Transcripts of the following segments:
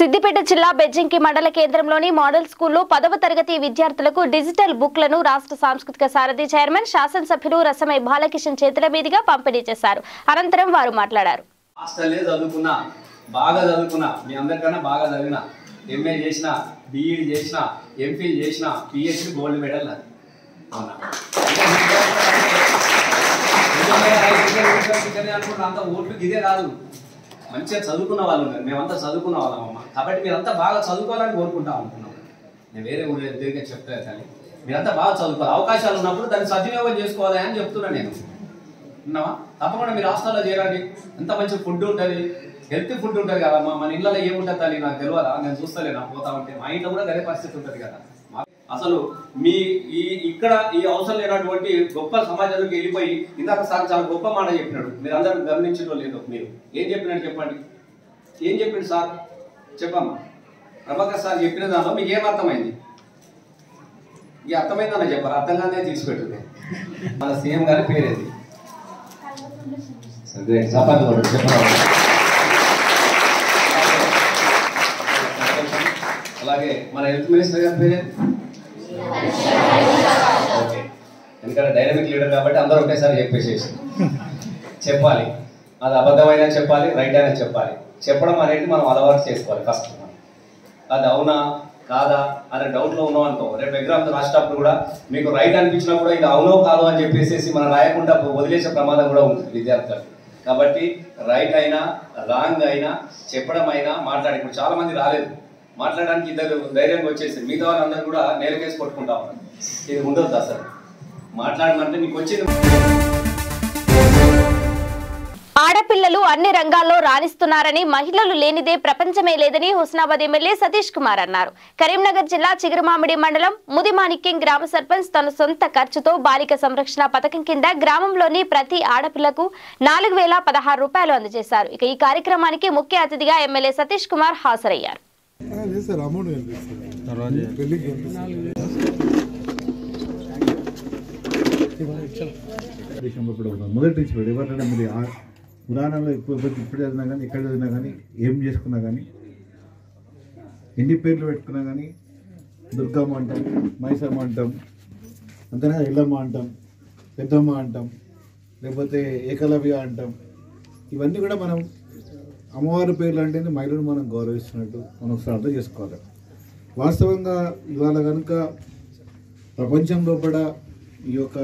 సిద్దిపేట జిల్లా బెజ్జంకి మండల కేంద్రంలోని మోడల్ స్కూల్లో పదవ తరగతి విద్యార్థులకు డిజిటల్ బుక్లను రాష్ట్ర సాంస్కృతిక సారథి చైర్మన్ శాసనసభ్యులు రసమై బాలకిషన్ చేతుల మీదుగా పంపిణీ చేశారు అనంతరం వారు మాట్లాడారు హాస్టల్లే చదువుకున్నా బాగా చదువుకున్నా మీ అందరికన్నా బాగా చదివిన ఎంఏ చేసిన బీఈడి చేసిన ఎంఫిల్ చేసిన పిహెచ్డి గోల్డ్ మెడల్ నాది అవునా నిజంగా టీచర్, టీచర్, టీచర్ అనుకుంటే అంత ఓట్లు ఇదే కాదు మంచిగా చదువుకున్న వాళ్ళు ఉన్నారు మేమంతా చదువుకున్న వాళ్ళం అమ్మ కాబట్టి మీరంతా బాగా చదువుకోవాలని కోరుకుంటా ఉంటున్నాం నేను వేరే ఊళ్ళో దగ్గర చెప్తాను కానీ మీరంతా బాగా చదువుకోవాలి అవకాశాలు ఉన్నప్పుడు దాన్ని సద్వినియోగం చేసుకోవాలి అని చెప్తున్నా నేను ఉన్నావా తప్పకుండా మీరు హాస్టల్లో చేరండి ఎంత మంచి ఫుడ్ ఉంటుంది హెల్తీ ఫుడ్ ఉంటుంది కదా మా మన ఇళ్ళలో ఏముంటుంది తల్లి నాకు తెలియదా నేను చూస్తలేనా పోతా ఉంటే మా ఇంట్లో కూడా అదే పరిస్థితి ఉంటుంది కదా మా- అసలు మీ ఈ ఇక్కడ ఈ అవసరం లేనటువంటి గొప్ప సమాజంలోకి వెళ్ళిపోయి ఇందాక సార్ చాలా గొప్ప మాట చెప్పినాడు మీరు అందరూ గమనించడం లేదు మీరు ఏం చెప్పినాడు చెప్పండి ఏం చెప్పిండు సార్ చెప్పమ్మా ప్రభాకర్ సార్ చెప్పిన దానిలో మీకు ఏం అర్థమైంది ఈ అర్థమైందన్న చెప్పారు అర్థం కాదే తీసిపెట్టుంది మన సీఎం గారి పేరేది సరే చపాతి కొట్టు చెప్పండి అలాగే మన హెల్త్ మినిస్టర్ గారి పేరే ఓకే ఎందుకంటే డైనమిక్ లీడర్ కాబట్టి అందరూ ఒకేసారి చెప్పేసేసి చెప్పాలి అది అబద్ధమైనా చెప్పాలి రైట్ అయినా చెప్పాలి చెప్పడం అనేది మనం అలవాటు చేసుకోవాలి ఫస్ట్ అది అవునా కాదా అనే డౌట్ లో ఉన్నాం అనుకో రేపు ఎగ్జామ్ రాసేటప్పుడు కూడా మీకు రైట్ అనిపించినా కూడా ఇది అవునో కాదో అని చెప్పేసి మనం రాయకుండా వదిలేసే ప్రమాదం కూడా ఉంటుంది విద్యార్థులకు కాబట్టి రైట్ అయినా రాంగ్ అయినా చెప్పడం అయినా మాట్లాడి ఇప్పుడు చాలా మంది రాలేదు మాట్లాడడానికి ఇద్దరు ధైర్యంగా వచ్చేసి మిగతా వాళ్ళందరూ కూడా నేలకేసి కొట్టుకుంటా ఉన్నారు ఇది ఉండొద్దు అసలు మాట్లాడమంటే నీకు వచ్చింది ఆడపిల్లలు అన్ని రంగాల్లో రాణిస్తున్నారని మహిళలు లేనిదే ప్రపంచమే లేదని హుస్నాబాద్ ఎమ్మెల్యే సతీష్ కుమార్ అన్నారు కరీంనగర్ జిల్లా చిగురుమామిడి మండలం ముదిమాణిక్యం గ్రామ సర్పంచ్ తన సొంత ఖర్చుతో బాలిక సంరక్షణ పథకం కింద గ్రామంలోని ప్రతి ఆడపిల్లకు నాలుగు వేల పదహారు రూపాయలు అందజేశారు ఇక ఈ కార్యక్రమానికి ముఖ్య అతిథిగా ఎమ్మెల్యే సతీష్ కుమార్ హాజరయ్యారు లేదు సార్ అమౌంట్ కనిపిస్తుంది పెళ్ళికి కనిపిస్తుంది దేశంలో కూడా ఉన్నాం. మొదటి నుంచి కూడా ఎవరంటే మీరు ఆ పురాణంలో ఎక్కువ మంది ఇప్పుడు చదివినా కానీ ఎక్కడ చదివినా కానీ ఏం చేసుకున్నా కానీ ఎన్ని పేర్లు పెట్టుకున్నా కానీ దుర్గమ్మ అంటాం మైసమ్మ అంటాం అంతేనా ఎల్లమ్మ అంటాం పెద్దమ్మ అంటాం లేకపోతే ఏకలవ్య అంటాం ఇవన్నీ కూడా మనం అమ్మవారి పేర్లు అంటేనే మహిళను మనం గౌరవిస్తున్నట్టు మనం ఒకసారి అర్థం చేసుకోవాలి వాస్తవంగా ఇవాళ కనుక ప్రపంచంలో కూడా ఈ యొక్క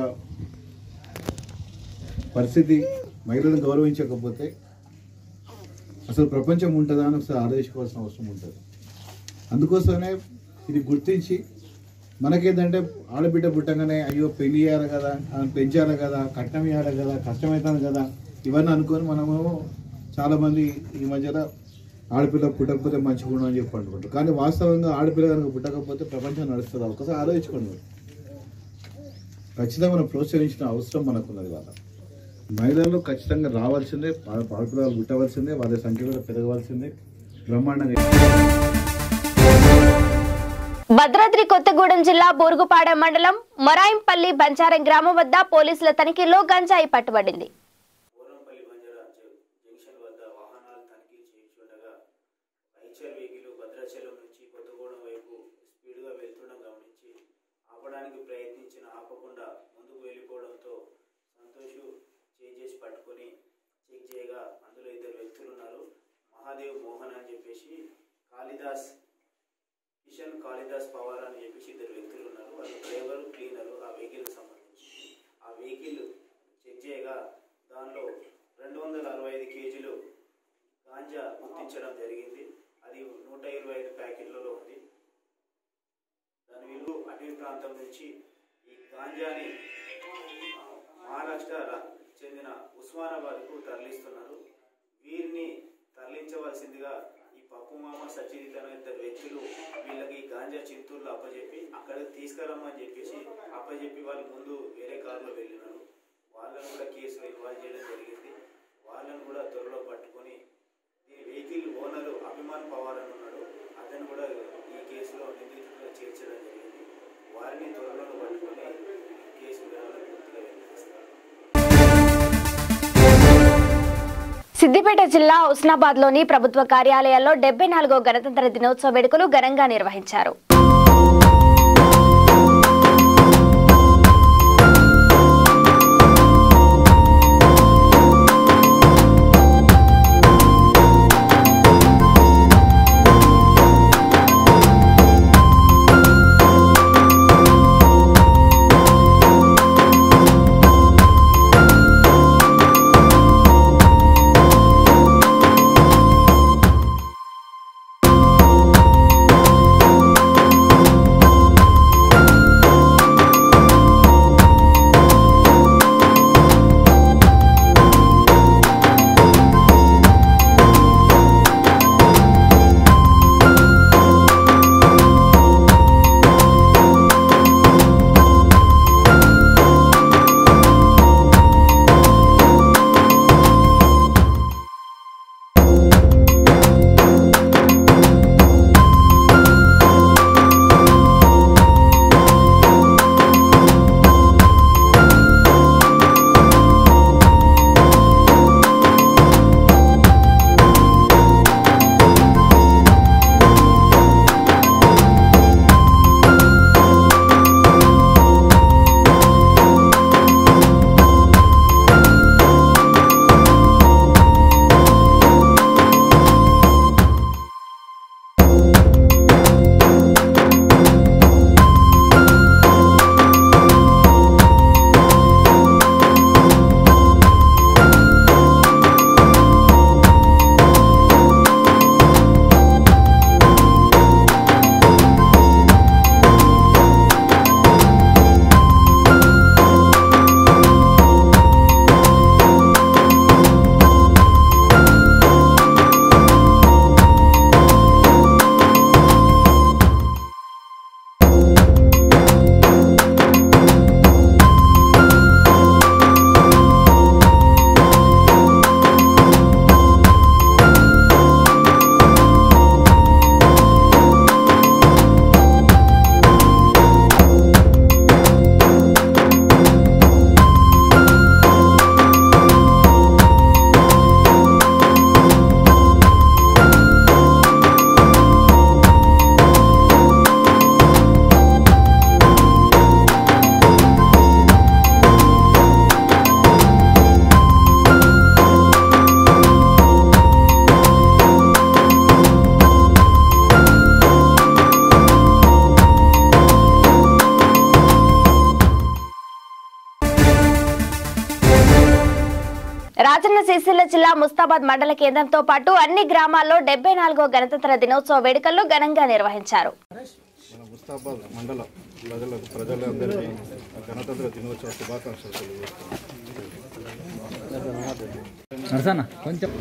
పరిస్థితి మహిళలను గౌరవించకపోతే అసలు ప్రపంచం ఉంటుందా అని ఒకసారి ఆలోచించుకోవాల్సిన అవసరం ఉంటుంది అందుకోసమే ఇది గుర్తించి మనకేంటంటే ఆడబిడ్డ పుట్టగానే అయ్యో పెళ్లి చేయాలి కదా ఆమెను పెంచాలి కదా కట్నం ఇవ్వాలి కదా కష్టమవుతుంది కదా ఇవన్నీ అనుకొని మనము చాలామంది ఈ మధ్యన ఆడపిల్ల పుట్టకపోతే మంచిగా ఉండదు అని చెప్పి అనుకుంటారు కానీ వాస్తవంగా ఆడపిల్ల కనుక పుట్టకపోతే ప్రపంచం నడుస్తుంది ఒకసారి ఆలోచించుకోండి మీరు. ఖచ్చితంగా మనం ప్రోత్సహించిన అవసరం మనకున్నది వాళ్ళ మహిళలు ఖచ్చితంగా రావాల్సిందే పా- ఆడపిల్లలు పుట్టవలసిందే వాళ్ళ సంఖ్య కూడా పెరగవలసిందే బ్రహ్మాండంగా భద్రాద్రి కొత్తగూడెం జిల్లా బోరుగుపాడ మండలం మొరాయింపల్లి బంచారం గ్రామం వద్ద పోలీసుల తనిఖీలో గంజాయి పట్టుబడింది పూర్వంపల్లి బంజారా జ- జంక్షన్ వద్ద వాహనాలు తనిఖీ చేయించుండగా ఐచర్ వెహికల్ భద్రాచలం నుంచి కొత్తగూడెం వైపు స్పీడ్గా వెళ్తుండడం గమనించి ఆపడానికి ప్రయత్నించిన ఆపకుండా ముందుకు వెళ్ళిపోవడంతో సంతోషు చేసి పట్టుకొని చెక్ చేయగా అందులో ఇద్దరు వ్యక్తులు ఉన్నారు మహాదేవ్ మోహన్ అని చెప్పేసి కాళిదాస్ కిషన్ కాళిదాస్ పవార్ అని చెప్పేసి ఇద్దరు వ్యక్తులు ఉన్నారు వాళ్ళు డ్రైవర్ క్లీనరు ఆ వెహికల్కి సంబంధించి ఆ వెహికల్ చెక్ చేయగా దానిలో రెండు వందల అరవై ఐదు కేజీలు గాంజా గుర్తించడం జరిగింది అది నూట ఇరవై ఐదు ప్యాకెట్లలో ఉంది దాని వీళ్ళు అటవీ ప్రాంతం నుంచి ఈ గాంజాని ఆ, మహారాష్ట్ర రా- చెందిన ఉస్మానాబాద్కు తరలిస్తున్నారు వీరిని తరలించవలసిందిగా ఈ పప్పు మామ సచిరిత అనే ఇద్దరు వ్యక్తులు వీళ్ళకి ఈ గాంజా చింతూరులో అప్పచెప్పి అక్కడికి తీసుకురమ్మని చెప్పేసి అప్పచెప్పి వాళ్ళు ముందు వేరే కారులో వెళ్ళినారు వాళ్ళను కూడా కేసులో ఇన్వాల్వ్ చేయడం జరిగింది వాళ్ళను కూడా త్వరలో పట్టుకొని ఈ వెహికల్ ఓనరు అభిమాన్ పవార్ అని ఉన్నాడు అతను కూడా ఈ కేసులో నిందితులుగా చేర్చడం జరిగింది వారిని త్వరలో పట్టుకొని కేసు వివరాలు పూర్తిగా వెల్లడిస్తారు సిద్దిపేట జిల్లా హుస్నాబాద్ లోని ప్రభుత్వ కార్యాలయాల్లో డెబ్బై నాలుగో గణతంత్ర దినోత్సవ వేడుకలు ఘనంగా నిర్వహించారు రాజన్న సిరిసిల్ల జిల్లా ముస్తాబాద్ మండల కేంద్రంతో పాటు అన్ని గ్రామాల్లో డెబ్బై నాలుగో గణతంత్ర దినోత్సవ వేడుకలు ఘనంగా నిర్వహించారు మన ముస్తాబాద్ మండల ప్రజలకు ప్రజలందరికీ గణతంత్ర దినోత్సవ శుభాకాంక్షలు తెలియజేస్తున్నాను నరసన్న కొంచెం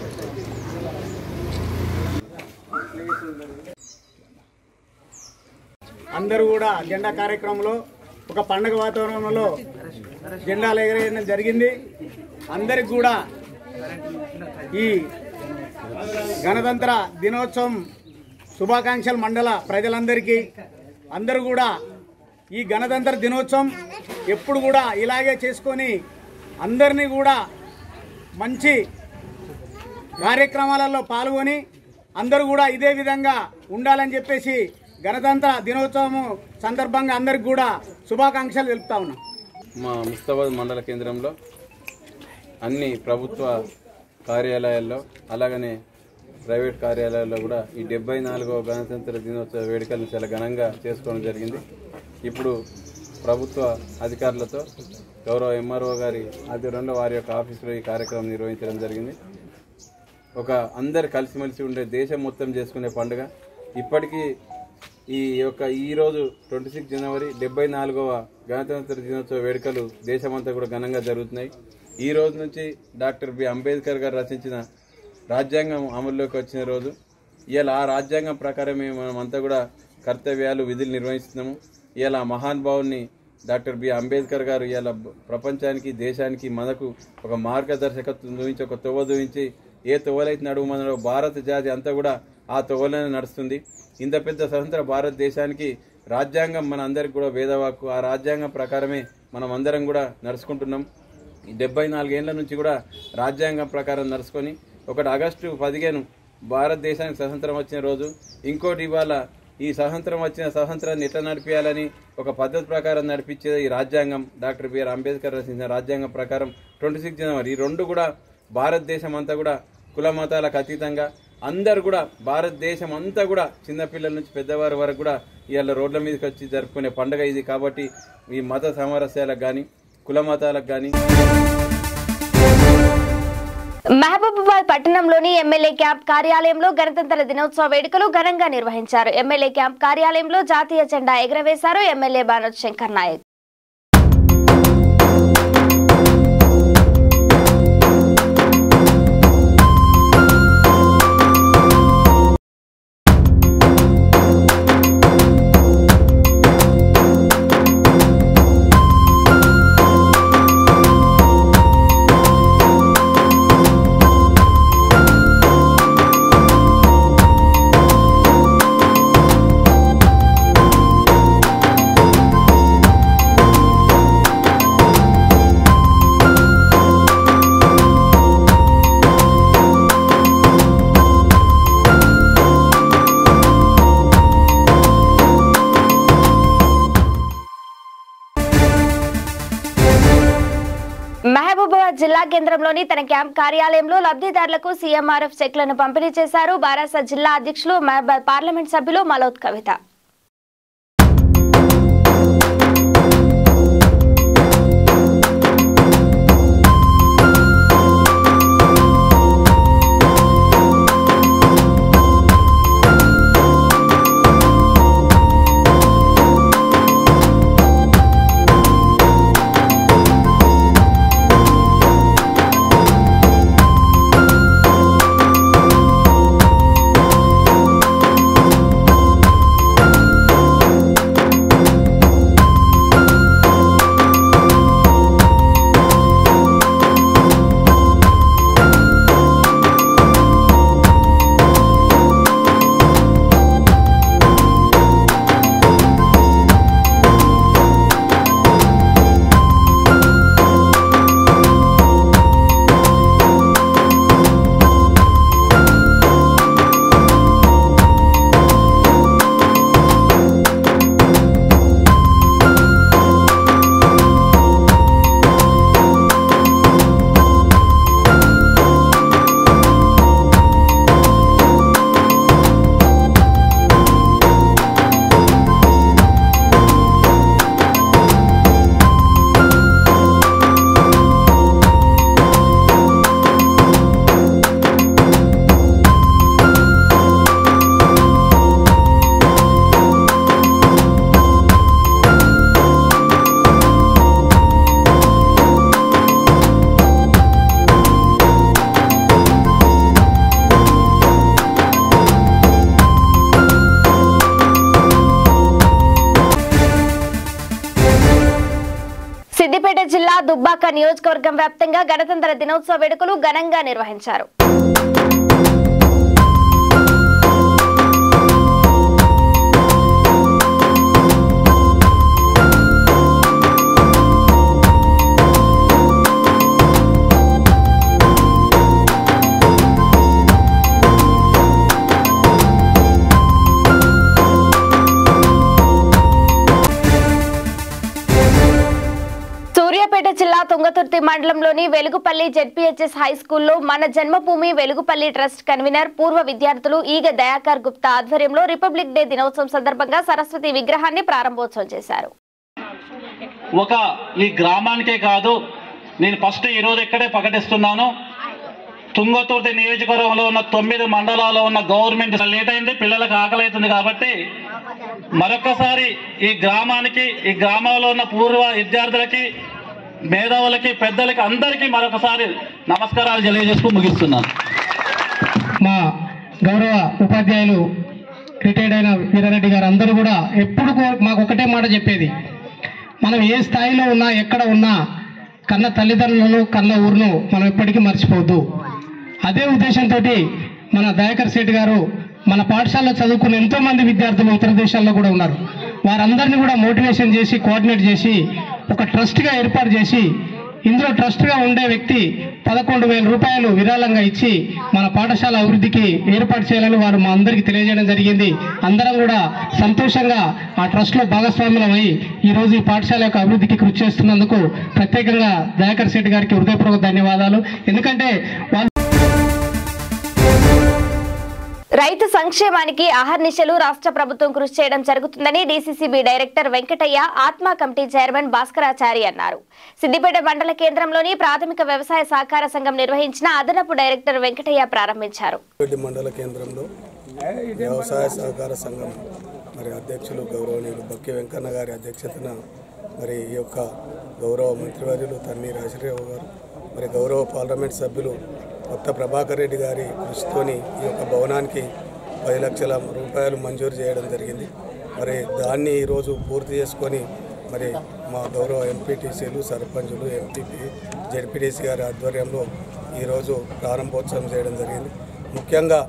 అందరూ కూడా జెండా కార్యక్రమంలో ఒక పండగ వాతావరణంలో జెండాలు ఎగరేయడం జరిగింది అందరికి కూడా ఈ గణతంత్ర దినోత్సవం శుభాకాంక్షలు మండల ప్రజలందరికీ అందరూ కూడా ఈ గణతంత్ర దినోత్సవం ఎప్పుడు కూడా ఇలాగే చేసుకొని అందరినీ కూడా మంచి కార్యక్రమాలలో పాల్గొని అందరూ కూడా ఇదే విధంగా ఉండాలని చెప్పేసి గణతంత్ర దినోత్సవం సందర్భంగా అందరికి కూడా శుభాకాంక్షలు తెలుపుతా ఉన్నాం మా ముస్తాబాద్ మండల కేంద్రంలో అన్ని ప్రభుత్వ కార్యాలయాల్లో అలాగనే ప్రైవేట్ కార్యాలయాల్లో కూడా ఈ డెబ్బై నాలుగవ గణతంత్ర దినోత్సవ వేడుకలను చాలా ఘనంగా చేసుకోవడం జరిగింది ఇప్పుడు ప్రభుత్వ అధికారులతో గౌరవ ఎంఆర్ఓ గారి ఆధ్వర్యంలో వారి యొక్క ఆఫీసులో ఈ కార్యక్రమం నిర్వహించడం జరిగింది ఒక అందరు కలిసిమెలిసి ఉండే దేశం మొత్తం చేసుకునే పండుగ ఇప్పటికీ ఈ యొక్క ఈ రోజు ట్వంటీ సిక్స్ జనవరి డెబ్బై నాలుగవ గణతంత్ర దినోత్సవ వేడుకలు దేశమంతా కూడా ఘనంగా జరుగుతున్నాయి ఈ రోజు నుంచి డాక్టర్ బి అంబేద్కర్ గారు రచించిన రాజ్యాంగం అమల్లోకి వచ్చిన రోజు ఇవాళ ఆ రాజ్యాంగం ప్రకారమే మనం అంతా కూడా కర్తవ్యాలు విధులు నిర్వహిస్తున్నాము ఇవాళ ఆ మహానుభావుని డాక్టర్ బి అంబేద్కర్ గారు ఇవాళ ప్రపంచానికి దేశానికి మనకు ఒక మార్గదర్శకత్వం చూపించి ఒక తొవ్వ చూపించి ఏ తొవ్వలైతే నడుమనలో భారత జాతి అంతా కూడా ఆ తొవ్వలోనే నడుస్తుంది ఇంత పెద్ద స్వతంత్ర భారతదేశానికి రాజ్యాంగం మన అందరికి కూడా వేదవాక్కు ఆ రాజ్యాంగం ప్రకారమే మనం అందరం కూడా నడుచుకుంటున్నాం ఈ డెబ్బై నాలుగేళ్ల నుంచి కూడా రాజ్యాంగం ప్రకారం నడుచుకొని ఒకటి ఆగస్టు పదిహేను భారతదేశానికి స్వతంత్రం వచ్చిన రోజు ఇంకోటి ఇవాళ ఈ స్వతంత్రం వచ్చిన స్వతంత్రాన్ని ఎట్లా నడిపించాలని ఒక పద్ధతి ప్రకారం నడిపించేది ఈ రాజ్యాంగం డాక్టర్ బిఆర్ అంబేద్కర్ రచించిన రాజ్యాంగం ప్రకారం ట్వంటీ సిక్స్ జనవరి ఈ రెండు కూడా భారతదేశం అంతా కూడా కుల మతాలకు అతీతంగా అందరు కూడా భారతదేశం అంతా కూడా చిన్నపిల్లల నుంచి పెద్దవారి వరకు కూడా ఇవాళ రోడ్ల మీదకి వచ్చి జరుపుకునే పండుగ ఇది కాబట్టి ఈ మత సామరస్యాలకు కానీ కుల మతాలకు కానీ మహబూబాబాద్ పట్టణంలోని ఎమ్మెల్యే క్యాంప్ కార్యాలయంలో గణతంత్ర దినోత్సవ వేడుకలు ఘనంగా నిర్వహించారు ఎమ్మెల్యే క్యాంప్ కార్యాలయంలో జాతీయ జెండా ఎగరవేశారు ఎమ్మెల్యే బానోత్ శంకర్ నాయక్ మహబూబాబాద్ జిల్లా కేంద్రంలోని తన క్యాంప్ కార్యాలయంలో లబ్ధిదారులకు సీఎంఆర్ఎఫ్ చెక్లను పంపిణీ చేశారు బారాస జిల్లా అధ్యక్షులు మహబాద్ పార్లమెంట్ సభ్యులు మలోత్ కవిత సిద్దిపేట జిల్లా దుబ్బాక నియోజకవర్గం వ్యాప్తంగా గణతంత్ర దినోత్సవ వేడుకలు ఘనంగా నిర్వహించారు సూర్యాపేట జిల్లా తుంగతుర్తి మండలంలోని వెలుగుపల్లి జెడ్పీహెచ్ఎస్ హై స్కూల్లో మన జన్మభూమి వెలుగుపల్లి ట్రస్ట్ కన్వీనర్ పూర్వ విద్యార్థులు ఈగ దయాకర్ గుప్తా ఆధ్వర్యంలో రిపబ్లిక్ డే దినోత్సవం సందర్భంగా సరస్వతి విగ్రహాన్ని ప్రారంభోత్సవం చేశారు ఒక ఈ గ్రామానికే కాదు నేను ఫస్ట్ ఈరోజు ఇక్కడే ప్రకటిస్తున్నాను తుంగతుర్తి నియోజకవర్గంలో ఉన్న తొమ్మిది మండలాల్లో ఉన్న గవర్నమెంట్ లేట్ అయింది పిల్లలకు ఆకలి అవుతుంది కాబట్టి మరొకసారి ఈ గ్రామానికి ఈ గ్రామంలో ఉన్న పూర్వ విద్యార్థులకి మేధావులకి పెద్దలకి అందరికీ మరొకసారి నమస్కారాలు తెలియజేసుకు ముగిస్తున్నాను మా గౌరవ ఉపాధ్యాయులు రిటైర్డ్ అయిన వీరారెడ్డి గారు అందరూ కూడా ఎప్పుడు కూ- మాకు ఒకటే మాట చెప్పేది మనం ఏ స్థాయిలో ఉన్నా ఎక్కడ ఉన్నా కన్న తల్లిదండ్రులను కన్న ఊరును మనం ఎప్పటికీ మర్చిపోవద్దు అదే ఉద్దేశంతో మన దయాకర్ శెట్టి గారు మన పాఠశాలలో చదువుకున్న ఎంతో మంది విద్యార్థులు ఇతర దేశాల్లో కూడా ఉన్నారు వారందరినీ కూడా మోటివేషన్ చేసి కోఆర్డినేట్ చేసి ఒక ట్రస్ట్గా ఏర్పాటు చేసి ఇందులో ట్రస్ట్గా ఉండే వ్యక్తి పదకొండు వేల రూపాయలు విరాళంగా ఇచ్చి మన పాఠశాల అభివృద్ధికి ఏర్పాటు చేయాలని వారు మా అందరికీ తెలియజేయడం జరిగింది అందరం కూడా సంతోషంగా ఆ ట్రస్ట్లో భాగస్వాములమై ఈ రోజు ఈ పాఠశాల యొక్క అభివృద్ధికి కృషి చేస్తున్నందుకు ప్రత్యేకంగా దయాకర్ శెట్టి గారికి హృదయపూర్వక ధన్యవాదాలు ఎందుకంటే వాళ్ళు రైతు సంక్షేమానికి అహర్నిశలు రాష్ట్ర ప్రభుత్వం కృషి చేయడం జరుగుతుందని డీసీసీబీ డైరెక్టర్ వెంకటయ్య ఆత్మ కమిటీ చైర్మన్ భాస్కరాచారి అన్నారు సిద్దిపేట మండల కేంద్రంలోని ప్రాథమిక వ్యవసాయ సహకార సంఘం నిర్వహించిన అదనపు డైరెక్టర్ వెంకటయ్య ప్రారంభించారు రెడ్డి మండల కేంద్రంలో వ్యవసాయ సహకార సంఘం మరి అధ్యక్షులు గౌరవనీయులు బక్కి వెంకన్న గారి అధ్యక్షతన మరి ఈ యొక్క గౌరవ మంత్రివర్యులు తన్ని రాజశేఖరరావు గారు మరి గౌరవ పార్లమెంట్ సభ్యులు కొత్త ప్రభాకర్ రెడ్డి గారి కృషితోని ఈ యొక్క భవనానికి పది లక్షల రూపాయలు మంజూరు చేయడం జరిగింది మరి దాన్ని ఈరోజు పూర్తి చేసుకొని మరి మా గౌరవ ఎంపీటీసీలు సర్పంచులు ఎంపీపీ జడ్పీటీసీ గారి ఆధ్వర్యంలో ఈరోజు ప్రారంభోత్సవం చేయడం జరిగింది ముఖ్యంగా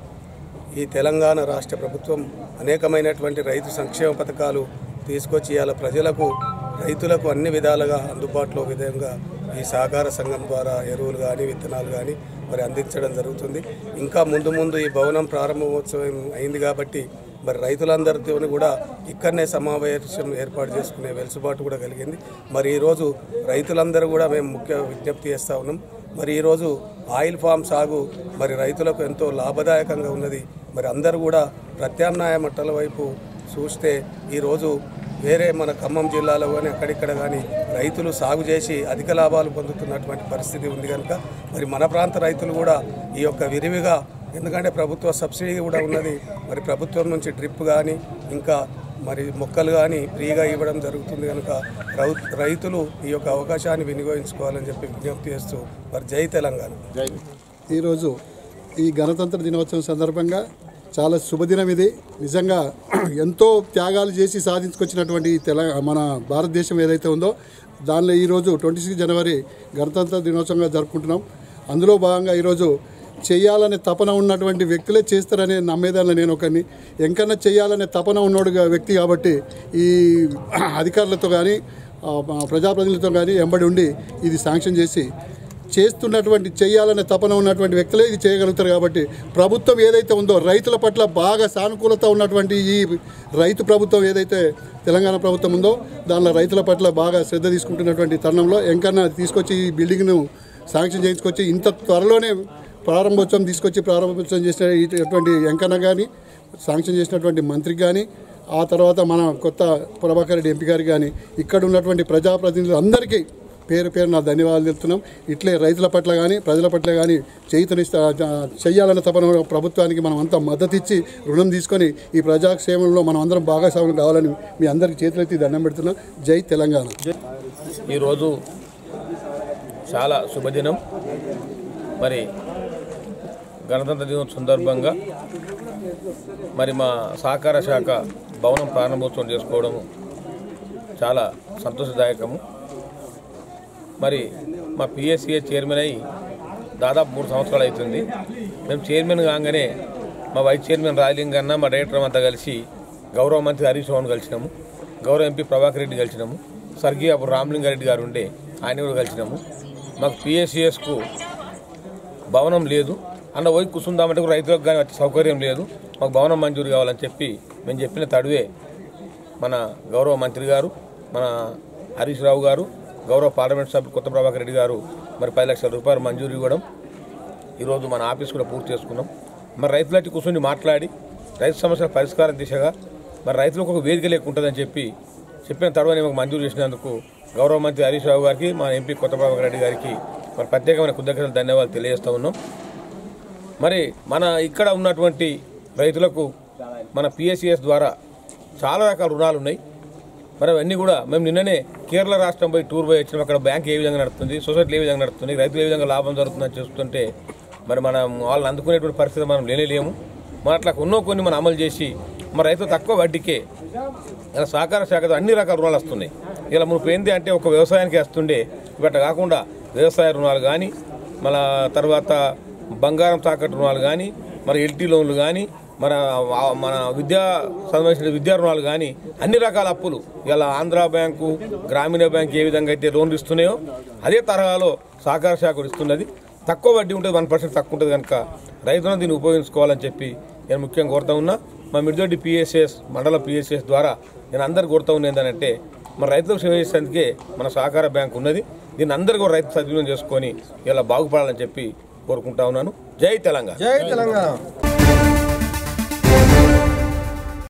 ఈ తెలంగాణ రాష్ట్ర ప్రభుత్వం అనేకమైనటువంటి రైతు సంక్షేమ పథకాలు తీసుకొచ్చి ఇవాళ ప్రజలకు రైతులకు అన్ని విధాలుగా అందుబాటులో విధంగా ఈ సహకార సంఘం ద్వారా ఎరువులు కానీ విత్తనాలు కానీ మరి అందించడం జరుగుతుంది ఇంకా ముందు ముందు ఈ భవనం ప్రారంభోత్సవం అయింది కాబట్టి మరి రైతులందరితో కూడా ఇక్కడనే సమావేశం ఏర్పాటు చేసుకునే వెసులుబాటు కూడా కలిగింది మరి ఈరోజు రైతులందరూ కూడా మేము ముఖ్య విజ్ఞప్తి చేస్తూ ఉన్నాం మరి ఈరోజు ఆయిల్ ఫామ్ సాగు మరి రైతులకు ఎంతో లాభదాయకంగా ఉన్నది మరి అందరూ కూడా ప్రత్యామ్నాయ మట్టల వైపు చూస్తే ఈరోజు వేరే మన ఖమ్మం జిల్లాలో కానీ అక్కడిక్కడ కానీ రైతులు సాగు చేసి అధిక లాభాలు పొందుతున్నటువంటి పరిస్థితి ఉంది కనుక మరి మన ప్రాంత రైతులు కూడా ఈ యొక్క విరివిగా ఎందుకంటే ప్రభుత్వ సబ్సిడీ కూడా ఉన్నది మరి ప్రభుత్వం నుంచి డ్రిప్ కానీ ఇంకా మరి మొక్కలు కానీ ఫ్రీగా ఇవ్వడం జరుగుతుంది కనుక రౌ- రైతులు ఈ యొక్క అవకాశాన్ని వినియోగించుకోవాలని చెప్పి విజ్ఞప్తి చేస్తూ మరి జై తెలంగాణ ఈరోజు ఈ గణతంత్ర దినోత్సవం సందర్భంగా చాలా శుభదినం ఇది నిజంగా ఎంతో త్యాగాలు చేసి సాధించుకొచ్చినటువంటి ఈ తెల మన భారతదేశం ఏదైతే ఉందో దానిలో ఈరోజు ట్వంటీ సిక్స్ జనవరి గణతంత్ర దినోత్సవంగా జరుపుకుంటున్నాం అందులో భాగంగా ఈరోజు చేయాలనే తపన ఉన్నటువంటి వ్యక్తులే చేస్తారనే నమ్మేదాన్ని నేను ఒకరిని ఎంకన్నా చేయాలనే తపన ఉన్నోడు గా- వ్యక్తి కాబట్టి ఈ అధికారులతో కానీ ఆ, ప్రజాప్రతినిధులతో కానీ ఎంబడి ఉండి ఇది శాంక్షన్ చేసి చేస్తున్నటువంటి చేయాలనే తపన ఉన్నటువంటి వ్యక్తులే ఇది చేయగలుగుతారు కాబట్టి ప్రభుత్వం ఏదైతే ఉందో రైతుల పట్ల బాగా సానుకూలత ఉన్నటువంటి ఈ రైతు ప్రభుత్వం ఏదైతే తెలంగాణ ప్రభుత్వం ఉందో దానిలో రైతుల పట్ల బాగా శ్రద్ధ తీసుకుంటున్నటువంటి తరుణంలో ఎంకన్నా తీసుకొచ్చి ఈ బిల్డింగ్ను శాంక్షన్ చేయించుకొచ్చి ఇంత త్వరలోనే ప్రారంభోత్సవం తీసుకొచ్చి ప్రారంభోత్సవం చేసిన ఇటువంటి ఎంకన్న కానీ శాంక్షన్ చేసినటువంటి మంత్రికి కానీ ఆ తర్వాత మన కొత్త ప్రభాకర్ రెడ్డి ఎంపీ గారికి కానీ ఇక్కడ ఉన్నటువంటి ప్రజాప్రతినిధులు అందరికీ పేరు పేరు నా ధన్యవాదాలు చెప్తున్నాం ఇట్లే రైతుల పట్ల కానీ ప్రజల పట్ల కానీ చేయుతనిస్తా చెయ్యాలన్న తపన ప్రభుత్వానికి మనం అంతా మద్దతు ఇచ్చి రుణం తీసుకొని ఈ ప్రజాక్షేమంలో మనం అందరం భాగస్వాములు కావాలని మీ అందరికి చేతులెత్తి దండం పెడుతున్నాం జై తెలంగాణ ఈరోజు చాలా శుభదినం మరి గణతంత్ర దినం సందర్భంగా మరి మా సహకార శాఖ భవనం ప్రారంభోత్సవం చేసుకోవడము చాలా సంతోషదాయకము మరి మా పిఎస్సిఏ చైర్మన్ అయి దాదాపు మూడు సంవత్సరాలు అవుతుంది మేము చైర్మన్ కాగానే మా వైస్ చైర్మన్ రాజలింగన్న మా డైరెక్టర్ అంతా కలిసి గౌరవ మంత్రి హరీష్ రావును కలిసినాము గౌరవ ఎంపీ ప్రభాకర్ రెడ్డి కలిసినాము స్వర్గీయ అప్పుడు రామలింగారెడ్డి గారు ఉండే ఆయన కూడా కలిసినాము మాకు పిఎస్సిఎస్కు భవనం లేదు అన్న పోయి కూర్చుందామంటే కూడా రైతులకు కానీ వచ్చే సౌకర్యం లేదు మాకు భవనం మంజూరు కావాలని చెప్పి మేము చెప్పిన తడువే మన గౌరవ మంత్రి గారు మన హరీష్ రావు గారు గౌరవ పార్లమెంట్ సభ్యులు కొత్త ప్రభాకర్ రెడ్డి గారు మరి పది లక్షల రూపాయలు మంజూరు ఇవ్వడం ఈరోజు మన ఆఫీస్ కూడా పూర్తి చేసుకున్నాం మరి రైతులకి కూర్చొని మాట్లాడి రైతు సమస్యల పరిష్కారం దిశగా మరి రైతులకు ఒక వేదిక లేకుంటుందని చెప్పి చెప్పిన తడవని మాకు మంజూరు చేసినందుకు గౌరవ మంత్రి హరీష్ రావు గారికి మా ఎంపీ కొత్త ప్రభాకర్ రెడ్డి గారికి మరి ప్రత్యేకమైన కృతజ్ఞతలు ధన్యవాదాలు తెలియజేస్తా ఉన్నాం మరి మన ఇక్కడ ఉన్నటువంటి రైతులకు మన పిఎస్సిఎస్ ద్వారా చాలా రకాల రుణాలు ఉన్నాయి మరి అవన్నీ కూడా మేము నిన్ననే కేరళ రాష్ట్రం పోయి టూర్ పోయి వచ్చినాం అక్కడ బ్యాంక్ ఏ విధంగా నడుస్తుంది సొసైటీలు ఏ విధంగా నడుస్తుంది రైతులు ఏ విధంగా లాభం జరుగుతుందని చూస్తుంటే మరి మనం వాళ్ళని అందుకునేటువంటి పరిస్థితి మనం లేనేలేము మన అట్లా ఉన్నో కొన్ని మనం అమలు చేసి మన రైతులు తక్కువ వడ్డీకే ఇలా సహకార శాఖతో అన్ని రకాల రుణాలు వస్తున్నాయి ఇలా మనకు ఏంటి అంటే ఒక వ్యవసాయానికి వస్తుండే ఇవట కాకుండా వ్యవసాయ రుణాలు కానీ మళ్ళా తర్వాత బంగారం తాకట్టు రుణాలు కానీ మరి ఎల్టీ లోన్లు కానీ మన ఆ- మన విద్యా సంబంధించిన విద్యా రుణాలు కానీ అన్ని రకాల అప్పులు ఇలా ఆంధ్ర బ్యాంకు గ్రామీణ బ్యాంక్ ఏ విధంగా అయితే లోన్లు ఇస్తున్నాయో అదే తరహాలో సహకార శాఖ కూడా ఇస్తున్నది తక్కువ వడ్డీ ఉంటుంది వన్ పర్సెంట్ తక్కువ ఉంటుంది కనుక రైతులను దీన్ని ఉపయోగించుకోవాలని చెప్పి నేను ముఖ్యంగా కోరుతా ఉన్నా మా మిర్దొడ్డి పిఎస్ఎస్ మండల పిఎస్ఎస్ ద్వారా నేను అందరు కోరుతా ఉన్నా ఏంటంటే మన రైతులకు సేవ చేసేందుకే మన సహకార బ్యాంక్ ఉన్నది దీన్ని అందరూ కూడా రైతు సద్వినియోగం చేసుకొని ఇలా బాగుపడాలని చెప్పి కోరుకుంటా ఉన్నాను జై తెలంగాణ జై తెలంగాణ